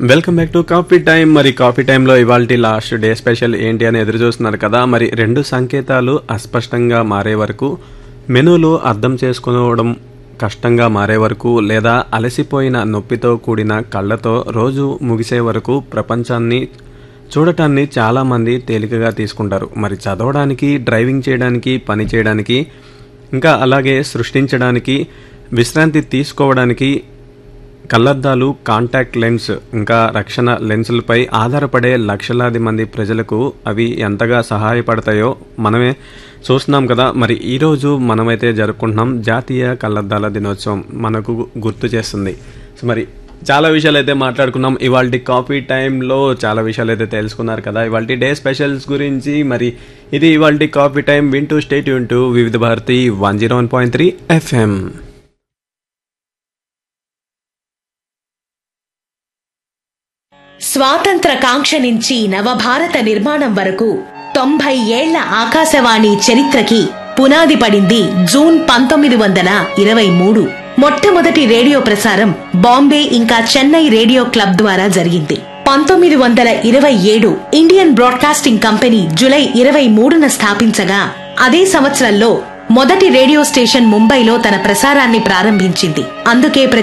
welcome back to coffee time మరి coffee టైంలో ఇవాళ లాస్ట్ డే స్పెషల్ ఏంటి అని ఎదురు చూస్తున్నారు కదా మరి రెండు సంకేతాలు అస్పష్టంగా మారే వరకు మెనూలు అర్థం చేసుకోవడం కష్టంగా మారే వరకు లేదా అలసిపోయిన నొప్పితో కూడిన కళ్ళతో రోజు ముగిసే వరకు ప్రపంచాన్ని చూడటాన్ని చాలామంది తేలికగా తీసుకుంటారు మరి చదవడానికి డ్రైవింగ్ చేయడానికి పని చేయడానికి ఇంకా అలాగే సృష్టించడానికి విశ్రాంతి తీసుకోవడానికి కళ్ళద్దాలు కాంటాక్ట్ లెన్స్ ఇంకా రక్షణ లెన్సులపై ఆధారపడే లక్షలాది మంది ప్రజలకు అవి ఎంతగా సహాయపడతాయో మనమే చూస్తున్నాం కదా మరి ఈరోజు మనమైతే జరుపుకుంటున్నాం జాతీయ కళ్ళద్దాల దినోత్సవం మనకు గుర్తు చేస్తుంది సో మరి చాలా విషయాలు అయితే మాట్లాడుకున్నాం ఇవాళ కాఫీ టైంలో చాలా విషయాలు అయితే తెలుసుకున్నారు కదా ఇవాళ డే స్పెషల్స్ గురించి మరి ఇది ఇవాళ కాఫీ టైం వింటూ స్టేట్ వింటూ Vividh Bharati one zero one point three FM స్వాతంత్ర కాంక్ష నుంచి నవభారత నిర్మాణం వరకు తొంభై ఏళ్ల ఆకాశవాణి చరిత్రకి పునాది పడింది జూన్ పంతొమ్మిది వందల ఇరవై మూడు మొట్టమొదటి రేడియో ప్రసారం బాంబే ఇంకా చెన్నై రేడియో క్లబ్ ద్వారా జరిగింది పంతొమ్మిది వందల ఇరవై ఏడు ఇండియన్ బ్రాడ్కాస్టింగ్ కంపెనీ జులై ఇరవై మూడున స్థాపించగా అదే సంవత్సరంలో మొదటి రేడియో స్టేషన్ ముంబైలో తన ప్రసారాన్ని ప్రారంభించింది అందుకే